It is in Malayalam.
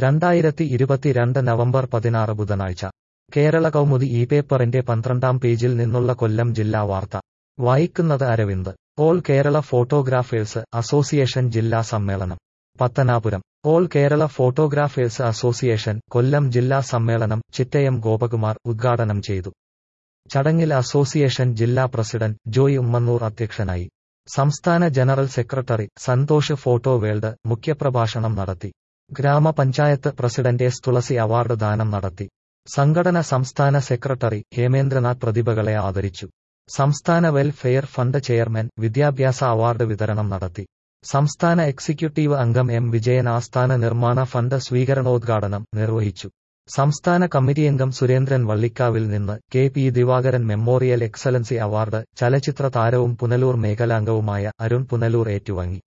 രണ്ടായിരത്തി ഇരുപത്തിരണ്ട് നവംബർ പതിനാറ് ബുധനാഴ്ച കേരള കൗമുദി ഈ പേപ്പറിന്റെ പന്ത്രണ്ടാം പേജിൽ നിന്നുള്ള കൊല്ലം ജില്ലാ വാർത്ത വായിക്കുന്നത് Aravind all Kerala photographers association ജില്ലാ സമ്മേളനം Pathanapuram all Kerala photographers association Kollam ജില്ലാ സമ്മേളനം ചിറ്റയം ഗോപകുമാർ ഉദ്ഘാടനം ചെയ്തു ചടങ്ങിൽ അസോസിയേഷൻ ജില്ലാ പ്രസിഡന്റ് ജോയ് ഉമ്മന്നൂർ അധ്യക്ഷനായി സംസ്ഥാന general secretary Santhosh photo world മുഖ്യപ്രഭാഷണം നടത്തി ഗ്രാമപഞ്ചായത്ത് പ്രസിഡന്റ് എസ് തുളസി അവാർഡ് ദാനം നടത്തി സംഘടന സംസ്ഥാന സെക്രട്ടറി ഹേമേന്ദ്രനാഥ് പ്രതിഭകളെ ആദരിച്ചു സംസ്ഥാന വെൽഫെയർ ഫണ്ട് ചെയർമാൻ വിദ്യാഭ്യാസ അവാർഡ് വിതരണം നടത്തി സംസ്ഥാന എക്സിക്യൂട്ടീവ് അംഗം എം വിജയൻ ആസ്ഥാന നിർമ്മാണ ഫണ്ട് സ്വീകരണോദ്ഘാടനം നിർവഹിച്ചു സംസ്ഥാന കമ്മിറ്റി അംഗം സുരേന്ദ്രൻ വള്ളിക്കാവിൽ നിന്ന് K P Divakaran memorial excellency award ചലച്ചിത്ര താരവും പുനലൂർ മേഖലാംഗവുമായ അരുൺ പുനലൂർ ഏറ്റുവാങ്ങി